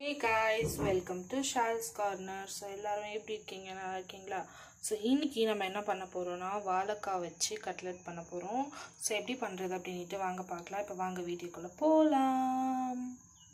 hey guys welcome to Shal's corner so எல்லாரும் எப்படி இருக்கீங்க நல்லா இருக்கீங்களா ஸோ இன்னைக்கு நம்ம என்ன பண்ண போகிறோம்னா வாழைக்காய் வச்சு கட்லெட் பண்ண போகிறோம் ஸோ எப்படி பண்ணுறது அப்படின்ட்டு வாங்க பார்க்கலாம் இப்போ வாங்க வீடியோக்குள்ளே போகலாம்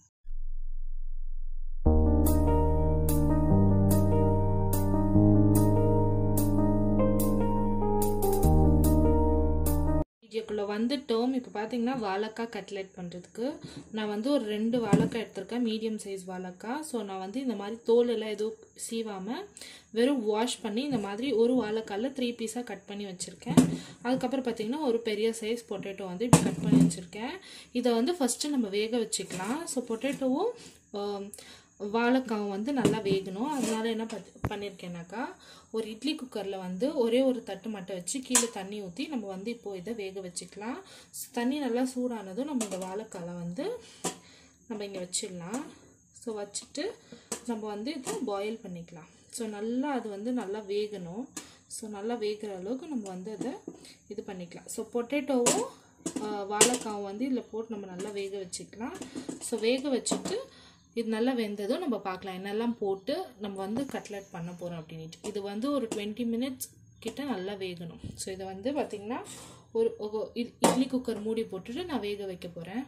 வீடியோக்குள்ளே வந்துட்டோம் இப்போ பார்த்தீங்கன்னா வாழைக்காய் கட்லெட் பண்ணுறதுக்கு நான் வந்து ஒரு ரெண்டு வாழைக்காய் எடுத்திருக்கேன் மீடியம் சைஸ் வாழைக்காய் ஸோ நான் வந்து இந்த மாதிரி தோல் எல்லாம் எதுவும் சீவாமல் வெறும் வாஷ் பண்ணி இந்த மாதிரி ஒரு வாழைக்காயில் த்ரீ பீஸாக கட் பண்ணி வச்சுருக்கேன் அதுக்கப்புறம் பார்த்தீங்கன்னா ஒரு பெரிய சைஸ் பொட்டேட்டோ வந்து இப்படி கட் பண்ணி வச்சுருக்கேன் இதை வந்து ஃபஸ்ட்டு நம்ம வேக வச்சுக்கலாம் ஸோ பொட்டேட்டோவும் வாழைக்காவும் வந்து நல்லா வேகணும் அதனால என்ன பத் பண்ணியிருக்கேனாக்கா ஒரு இட்லி குக்கரில் வந்து ஒரே ஒரு தட்டு மட்டும் வச்சு கீழே தண்ணி ஊற்றி நம்ம வந்து இப்போது இதை வேக வச்சுக்கலாம் தண்ணி நல்லா சூடானதும் நம்ம இந்த வாழைக்காலை வந்து நம்ம இங்கே வச்சிடலாம் ஸோ வச்சுட்டு நம்ம வந்து இதை பாயில் பண்ணிக்கலாம் ஸோ நல்லா அது வந்து நல்லா வேகணும் ஸோ நல்லா வேகிற அளவுக்கு நம்ம வந்து அதை இது பண்ணிக்கலாம் ஸோ பொட்டேட்டோவும் வாழைக்காவும் வந்து இதில் போட்டு நம்ம நல்லா வேக வச்சுக்கலாம் ஸோ வேக வச்சுட்டு இது நல்லா வெந்ததும் நம்ம பார்க்கலாம் என்னெல்லாம் போட்டு நம்ம வந்து கட்லெட் பண்ண போகிறோம் அப்படின்ட்டு இது வந்து ஒரு டுவெண்ட்டி மினிட்ஸ் கிட்ட நல்லா வேகணும் ஸோ இதை வந்து பார்த்திங்கன்னா ஒரு இட்லி குக்கர் மூடி போட்டுட்டு நான் வேக வைக்க போகிறேன்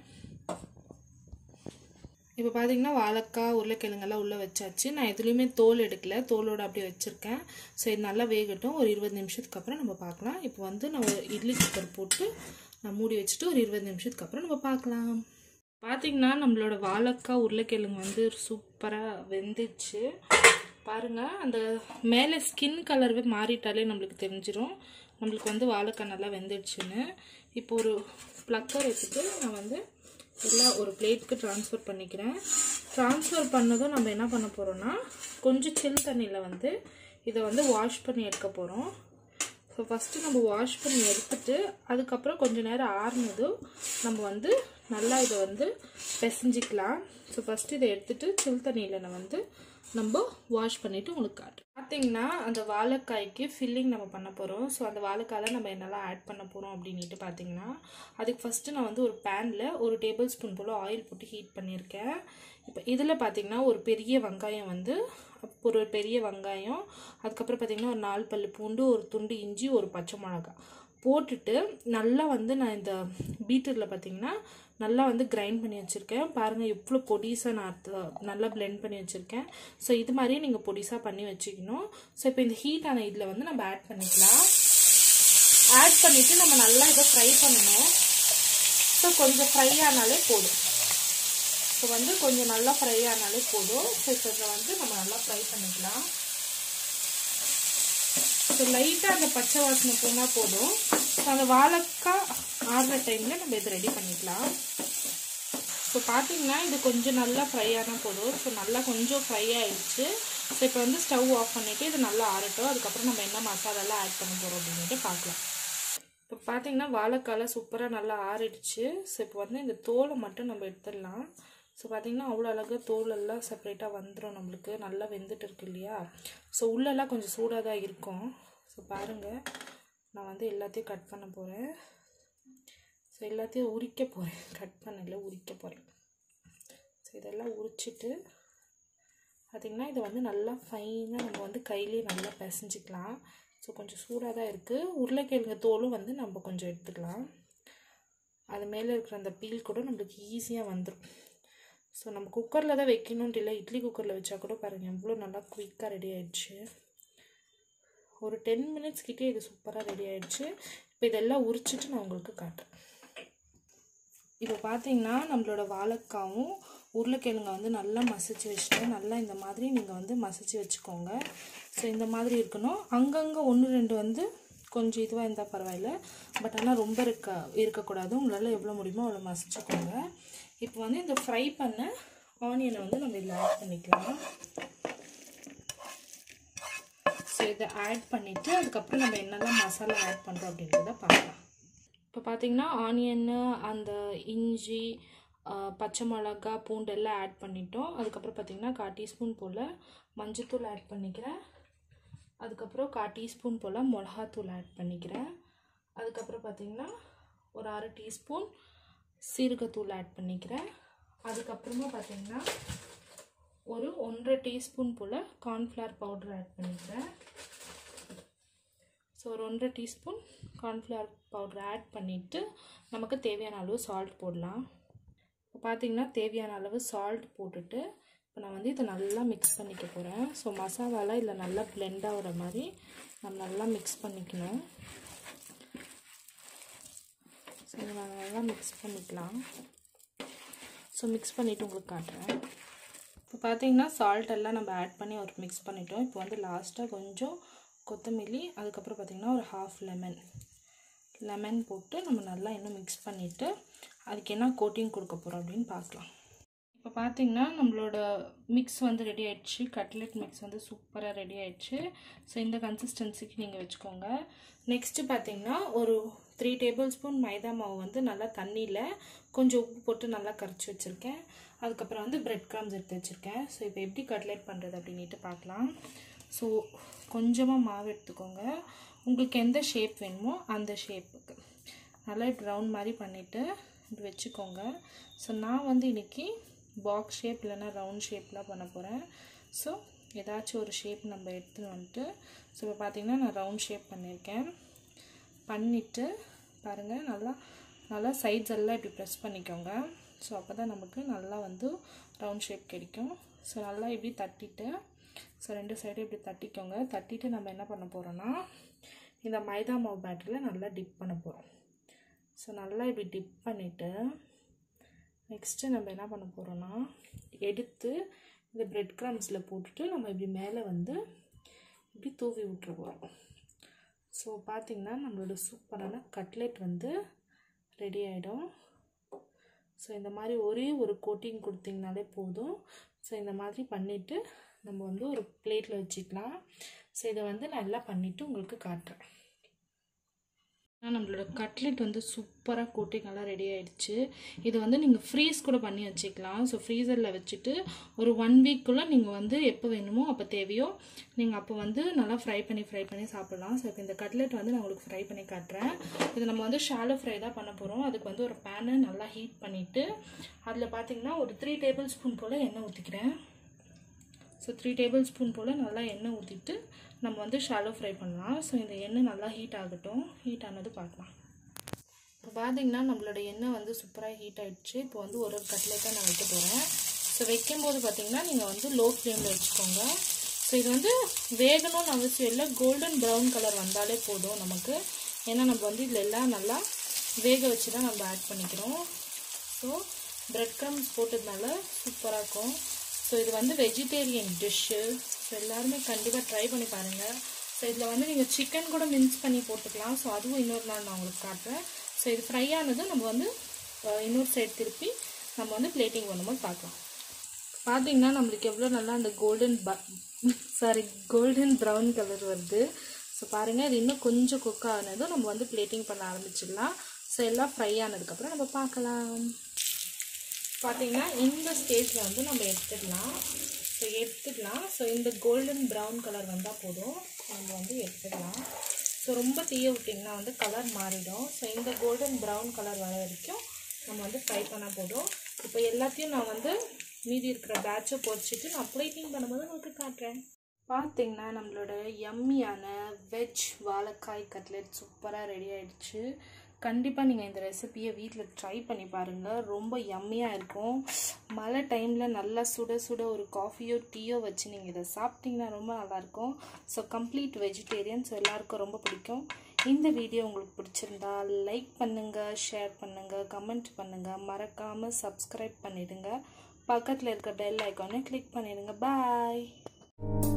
இப்போ பார்த்தீங்கன்னா வாழைக்காய் உருளைக்கிழங்கெல்லாம் உள்ளே வச்சாச்சு நான் எதுலேயுமே தோல் எடுக்கல தோலோடு அப்படியே வச்சுருக்கேன் ஸோ இது நல்லா வேகட்டும் ஒரு இருபது நிமிஷத்துக்கு அப்புறம் நம்ம பார்க்கலாம் இப்போ வந்து நான் ஒரு இட்லி குக்கர் போட்டு நான் மூடி வச்சுட்டு ஒரு இருபது நிமிஷத்துக்கு அப்புறம் நம்ம பார்க்கலாம் பார்த்திங்கன்னா நம்மளோட வாழைக்காய் உருளைக்கிழங்கு வந்து சூப்பராக வெந்துச்சு பாருங்கள் அந்த மேலே ஸ்கின் கலர்வே மாறிட்டாலே நம்மளுக்கு தெரிஞ்சிடும் நம்மளுக்கு வந்து வாழைக்காய் நல்லா வெந்துடுச்சுன்னு இப்போ ஒரு ப்ளக்கர் எடுத்துட்டு நான் வந்து எல்லாம் ஒரு பிளேட்க்கு ட்ரான்ஸ்ஃபர் பண்ணிக்கிறேன் ட்ரான்ஸ்ஃபர் பண்ணதும் நம்ம என்ன பண்ண போகிறோன்னா கொஞ்சம் சில் தண்ணியில் வந்து இதை வந்து வாஷ் பண்ணி எடுக்க போகிறோம் ஸோ ஃபஸ்ட்டு நம்ம வாஷ் பண்ணி எடுத்துட்டு அதுக்கப்புறம் கொஞ்சம் நேரம் ஆறுனதும் நம்ம வந்து நல்லா இதை வந்து பிசைஞ்சிக்கலாம் ஸோ ஃபஸ்ட்டு இதை எடுத்துகிட்டு சில் தண்ணியில் நான் வந்து நம்ம வாஷ் பண்ணிவிட்டு உங்களுக்கு காட்டு பார்த்தீங்கன்னா அந்த வாழைக்காய்க்கு ஃபில்லிங் நம்ம பண்ண போகிறோம் ஸோ அந்த வாழைக்காயில் நம்ம என்னெல்லாம் ஆட் பண்ண போகிறோம் அப்படின்ட்டு பார்த்தீங்கன்னா அதுக்கு ஃபஸ்ட்டு நான் வந்து ஒரு பேனில் ஒரு டேபிள் ஸ்பூன் போல் ஆயில் போட்டு ஹீட் பண்ணியிருக்கேன் இப்போ இதில் பார்த்தீங்கன்னா ஒரு பெரிய வெங்காயம் வந்து ஒரு பெரிய வெங்காயம் அதுக்கப்புறம் பார்த்திங்கன்னா ஒரு நாலு பல் பூண்டு ஒரு துண்டு இஞ்சி ஒரு பச்சை மிளகா போட்டுட்டு நல்லா வந்து நான் இந்த பீட்டரில் பார்த்திங்கன்னா நல்லா வந்து கிரைண்ட் பண்ணி வச்சுருக்கேன் பாருங்கள் எவ்வளோ பொடிசாக நான் நல்லா பிளெண்ட் பண்ணி வச்சுருக்கேன் ஸோ இது மாதிரியே நீங்கள் பொடிசாக பண்ணி வச்சுக்கணும் ஸோ இப்போ இந்த ஹீட்டான இதில் வந்து நம்ம ஆட் பண்ணிக்கலாம் ஆட் பண்ணிவிட்டு நம்ம நல்லா இதை ஃப்ரை பண்ணணும் ஸோ கொஞ்சம் ஃப்ரை ஆனாலே போதும் ஸோ வந்து கொஞ்சம் நல்லா ஃப்ரை ஆனாலே போதும் ஸோ இப்போ இதை வந்து நம்ம நல்லா ஃப்ரை பண்ணிக்கலாம் ஸோ லைட்டாக அந்த பச்சை வாசனை போனால் போதும் ஸோ அந்த வாழைக்காய் ஆடுற டைமில் நம்ம இதை ரெடி பண்ணிக்கலாம் ஸோ பார்த்தீங்கன்னா இது கொஞ்சம் நல்லா ஃப்ரை ஆனால் போதும் ஸோ நல்லா கொஞ்சம் ஃப்ரை ஆயிடுச்சு ஸோ இப்போ வந்து ஸ்டவ் ஆஃப் பண்ணிவிட்டு இது நல்லா ஆறட்டும் அதுக்கப்புறம் நம்ம என்ன மசாலாலாம் ஆட் பண்ண போகிறோம் அப்படின்ட்டு பார்க்கலாம் இப்போ பார்த்தீங்கன்னா வாழைக்காய் சூப்பராக நல்லா ஆறிடுச்சு ஸோ இப்போ வந்து இந்த தோலை மட்டும் நம்ம எடுத்துடலாம் ஸோ பார்த்திங்கன்னா அவ்வளோ அழகாக தோலெல்லாம் செப்பரேட்டாக வந்துடும் நம்மளுக்கு நல்லா வெந்துட்டு இருக்கு இல்லையா ஸோ உள்ளெல்லாம் கொஞ்சம் சூடாக தான் இருக்கும் ஸோ பாருங்கள் நான் வந்து எல்லாத்தையும் கட் பண்ண போகிறேன் ஸோ எல்லாத்தையும் உரிக்க போகிறேன் கட் பண்ணல உரிக்க போகிறேன் ஸோ இதெல்லாம் உரிச்சிட்டு பார்த்திங்கன்னா இதை வந்து நல்லா ஃபைனாக நம்ம வந்து கையிலேயே நல்லா பிசைஞ்சிக்கலாம் ஸோ கொஞ்சம் சூடாக தான் இருக்குது உருளைக்கிழங்கு தோலும் வந்து நம்ம கொஞ்சம் எடுத்துக்கலாம் அது மேலே இருக்கிற அந்த பீல் கூட நம்மளுக்கு ஈஸியாக வந்துடும் ஸோ நம்ம குக்கரில் தான் வைக்கணுன்ட்டு இல்லை இட்லி குக்கரில் வச்சா கூட பாருங்கள் எவ்வளோ நல்லா குயிக்காக ரெடி ஆகிடுச்சு ஒரு டென் மினிட்ஸ் கிட்டே இது சூப்பராக ரெடி ஆகிடுச்சு இப்போ இதெல்லாம் உரிச்சிட்டு நான் உங்களுக்கு காட்டுறேன் இப்போ பார்த்தீங்கன்னா நம்மளோட வாழைக்காவும் உருளைக்கிழங்க வந்து நல்லா மசிச்சு வச்சுட்டேன் நல்லா இந்த மாதிரி நீங்கள் வந்து மசிச்சு வச்சுக்கோங்க ஸோ இந்த மாதிரி இருக்கணும் அங்கங்கே ஒன்று ரெண்டு வந்து கொஞ்சம் இதுவாக இருந்தால் பரவாயில்ல பட் ஆனால் ரொம்ப இருக்க இருக்கக்கூடாது உங்களால் எவ்வளோ முடியுமோ அவ்வளோ மசிச்சுக்கோங்க இப்போ வந்து இந்த ஃப்ரை பண்ண ஆனியனை வந்து நம்ம இதில் ஆட் பண்ணிக்கலாம் ஸோ இதை ஆட் பண்ணிவிட்டு அதுக்கப்புறம் நம்ம என்னெல்லாம் மசாலா ஆட் பண்ணுறோம் அப்படின்றத பார்க்கலாம் இப்போ பார்த்திங்கன்னா ஆனியன்னு அந்த இஞ்சி பச்சை மிளகா பூண்டு எல்லாம் ஆட் பண்ணிட்டோம் அதுக்கப்புறம் பார்த்திங்கன்னா கால் டீஸ்பூன் போல் மஞ்சத்தூள் ஆட் பண்ணிக்கிறேன் அதுக்கப்புறம் கால் டீஸ்பூன் போல் மிளகாத்தூள் ஆட் பண்ணிக்கிறேன் அதுக்கப்புறம் பார்த்திங்கன்னா ஒரு அரை டீஸ்பூன் சீரகத்தூள் ஆட் பண்ணிக்கிறேன் அதுக்கப்புறமா பார்த்திங்கன்னா ஒன்றரை டீஸ்பூன் போல் கார்ன்ஃப்ளவர் பவுடர் ஆட் பண்ணிக்கிறேன் ஸோ ஒரு ஒன்றரை டீஸ்பூன் கார்ன்ஃப்ளவர் பவுடர் ஆட் பண்ணிவிட்டு நமக்கு தேவையான அளவு சால்ட் போடலாம் இப்போ பார்த்தீங்கன்னா தேவையான அளவு சால்ட் போட்டுட்டு இப்போ நான் வந்து இதை நல்லா மிக்ஸ் பண்ணிக்க போகிறேன் ஸோ மசாலாலாம் இதில் நல்லா பிளெண்ட் ஆகிற மாதிரி நம்ம நல்லா மிக்ஸ் பண்ணிக்கணும் ஸோ நான் நல்லா மிக்ஸ் பண்ணிக்கலாம் ஸோ மிக்ஸ் பண்ணிவிட்டு உங்களுக்கு காட்டுறேன் இப்போ பார்த்தீங்கன்னா சால்ட் எல்லாம் நம்ம ஆட் பண்ணி ஒரு மிக்ஸ் பண்ணிட்டோம் இப்போ வந்து லாஸ்ட்டாக கொஞ்சம் கொத்தமல்லி அதுக்கப்புறம் பார்த்திங்கன்னா ஒரு ஹாஃப் லெமன் லெமன் போட்டு நம்ம நல்லா இன்னும் மிக்ஸ் பண்ணிவிட்டு அதுக்கு என்ன கோட்டிங் கொடுக்க போகிறோம் அப்படின்னு பார்க்கலாம் இப்போ பார்த்தீங்கன்னா நம்மளோட மிக்ஸ் வந்து ரெடி ஆயிடுச்சு கட்லெட் மிக்ஸ் வந்து சூப்பராக ரெடி ஆயிடுச்சு ஸோ இந்த கன்சிஸ்டன்சிக்கு நீங்கள் வச்சுக்கோங்க நெக்ஸ்ட்டு பார்த்தீங்கன்னா ஒரு த்ரீ டேபிள் ஸ்பூன் மைதா மாவு வந்து நல்லா தண்ணியில் கொஞ்சம் உப்பு போட்டு நல்லா கரைச்சி வச்சுருக்கேன் அதுக்கப்புறம் வந்து பிரெட் கிராம்ஸ் எடுத்து வச்சுருக்கேன் ஸோ இப்போ எப்படி கட்லெட் பண்ணுறது அப்படின்ட்டு பார்க்கலாம் ஸோ கொஞ்சமாக மாவு எடுத்துக்கோங்க உங்களுக்கு எந்த ஷேப் வேணுமோ அந்த ஷேப்புக்கு நல்லா இப்படி ரவுண்ட் மாதிரி பண்ணிவிட்டு இப்படி வச்சுக்கோங்க ஸோ நான் வந்து இன்றைக்கி பாக்ஸ் ஷேப் இல்லைன்னா ரவுண்ட் ஷேப்லாம் பண்ண போகிறேன் ஸோ ஏதாச்சும் ஒரு ஷேப் நம்ம எடுத்துன்னு வந்துட்டு ஸோ இப்போ பார்த்திங்கன்னா நான் ரவுண்ட் ஷேப் பண்ணியிருக்கேன் பண்ணிவிட்டு பாருங்கள் நல்லா நல்லா சைட்ஸ் எல்லாம் இப்படி ப்ரெஸ் பண்ணிக்கோங்க ஸோ அப்போ தான் நமக்கு நல்லா வந்து ரவுண்ட் ஷேப் கிடைக்கும் ஸோ நல்லா இப்படி தட்டிட்டு ஸோ ரெண்டு சைடும் இப்படி தட்டிக்கோங்க தட்டிட்டு நம்ம என்ன பண்ண போகிறோன்னா இந்த மைதா மாவு பேட்டரியில் நல்லா டிப் பண்ண போகிறோம் ஸோ நல்லா இப்படி டிப் பண்ணிவிட்டு நெக்ஸ்ட்டு நம்ம என்ன பண்ண போகிறோன்னா எடுத்து இந்த பிரெட் க்ரம்ஸில் போட்டுட்டு நம்ம இப்படி மேலே வந்து இப்படி தூவி விட்டுற போகிறோம் ஸோ பார்த்திங்கன்னா நம்மளோட சூப்பரான கட்லெட் வந்து ரெடி ஆகிடும் ஸோ இந்த மாதிரி ஒரே ஒரு கோட்டிங் கொடுத்திங்கனாலே போதும் ஸோ இந்த மாதிரி பண்ணிவிட்டு நம்ம வந்து ஒரு பிளேட்டில் வச்சுக்கலாம் ஸோ இதை வந்து நல்லா பண்ணிவிட்டு உங்களுக்கு காட்டுறேன் நம்மளோட கட்லெட் வந்து சூப்பராக கோட்டிங் நல்லா ரெடி ஆகிடுச்சு இது வந்து நீங்கள் ஃப்ரீஸ் கூட பண்ணி வச்சுக்கலாம் ஸோ ஃப்ரீசரில் வச்சுட்டு ஒரு ஒன் வீக்குள்ளே நீங்கள் வந்து எப்போ வேணுமோ அப்போ தேவையோ நீங்கள் அப்போ வந்து நல்லா ஃப்ரை பண்ணி ஃப்ரை பண்ணி சாப்பிட்லாம் ஸோ இப்போ இந்த கட்லெட் வந்து நான் உங்களுக்கு ஃப்ரை பண்ணி காட்டுறேன் இது நம்ம வந்து ஷாலோ ஃப்ரை தான் பண்ண போகிறோம் அதுக்கு வந்து ஒரு பேனை நல்லா ஹீட் பண்ணிவிட்டு அதில் பார்த்தீங்கன்னா ஒரு த்ரீ டேபிள் ஸ்பூன் போல் எண்ணெய் ஊற்றிக்கிறேன் ஸோ த்ரீ டேபிள் ஸ்பூன் போல் நல்லா எண்ணெய் ஊற்றிட்டு நம்ம வந்து ஷாலோ ஃப்ரை பண்ணலாம் ஸோ இந்த எண்ணெய் நல்லா ஹீட் ஆகட்டும் ஹீட் ஆனது பார்க்கலாம் இப்போ பார்த்தீங்கன்னா நம்மளோட எண்ணெய் வந்து சூப்பராக ஹீட் ஆகிடுச்சு இப்போ வந்து ஒரு ஒரு கட்லெட்டாக நான் வைக்க போகிறேன் ஸோ வைக்கும்போது பார்த்தீங்கன்னா நீங்கள் வந்து லோ ஃப்ளேமில் வச்சுக்கோங்க ஸோ இது வந்து வேகணும்னு அவசியம் இல்லை கோல்டன் ப்ரௌன் கலர் வந்தாலே போதும் நமக்கு ஏன்னா நம்ம வந்து இதில் எல்லாம் நல்லா வேக வச்சு தான் நம்ம ஆட் பண்ணிக்கிறோம் ஸோ ப்ரெட் க்ரம்ஸ் போட்டதுனால சூப்பராக இருக்கும் ஸோ இது வந்து வெஜிடேரியன் டிஷ்ஷு ஸோ எல்லாருமே கண்டிப்பாக ட்ரை பண்ணி பாருங்கள் ஸோ இதில் வந்து நீங்கள் சிக்கன் கூட மின்ஸ் பண்ணி போட்டுக்கலாம் ஸோ அதுவும் இன்னொரு நாள் நான் உங்களுக்கு காட்டுறேன் ஸோ இது ஃப்ரை ஆனதும் நம்ம வந்து இன்னொரு சைடு திருப்பி நம்ம வந்து பிளேட்டிங் பண்ணும்போது பார்க்கலாம் பார்த்தீங்கன்னா நம்மளுக்கு எவ்வளோ நல்லா அந்த கோல்டன் ப சாரி கோல்டன் ப்ரௌன் கலர் வருது ஸோ பாருங்கள் இது இன்னும் கொஞ்சம் குக் ஆனதும் நம்ம வந்து பிளேட்டிங் பண்ண ஆரம்பிச்சிடலாம் ஸோ எல்லாம் ஃப்ரை ஆனதுக்கப்புறம் நம்ம பார்க்கலாம் பார்த்தீங்கன்னா இந்த ஸ்டேஜில் வந்து நம்ம எடுத்துடலாம் ஸோ எடுத்துடலாம் ஸோ இந்த கோல்டன் ப்ரௌன் கலர் வந்தால் போதும் நம்ம வந்து எடுத்துடலாம் ஸோ ரொம்ப தீய விட்டிங்கன்னா வந்து கலர் மாறிடும் ஸோ இந்த கோல்டன் ப்ரௌன் கலர் வர வரைக்கும் நம்ம வந்து ஃப்ரை பண்ணால் போதும் இப்போ எல்லாத்தையும் நான் வந்து மீதி இருக்கிற பேட்சை பொறிச்சிட்டு நான் பிளேட்டிங் பண்ணும்போது உங்களுக்கு காட்டுறேன் பார்த்தீங்கன்னா நம்மளோட யம்மியான வெஜ் வாழைக்காய் கட்லெட் சூப்பராக ரெடி ஆயிடுச்சு கண்டிப்பாக நீங்கள் இந்த ரெசிப்பியை வீட்டில் ட்ரை பண்ணி பாருங்கள் ரொம்ப யம்மியாக இருக்கும் மழை டைமில் நல்லா சுட சுட ஒரு காஃபியோ டீயோ வச்சு நீங்கள் இதை சாப்பிட்டீங்கன்னா ரொம்ப நல்லாயிருக்கும் ஸோ கம்ப்ளீட் வெஜிடேரியன் ஸோ எல்லாருக்கும் ரொம்ப பிடிக்கும் இந்த வீடியோ உங்களுக்கு பிடிச்சிருந்தா லைக் பண்ணுங்கள் ஷேர் பண்ணுங்கள் கமெண்ட் பண்ணுங்கள் மறக்காமல் சப்ஸ்கிரைப் பண்ணிடுங்க பக்கத்தில் இருக்க பெல் ஐக்கானை கிளிக் பண்ணிடுங்க பாய்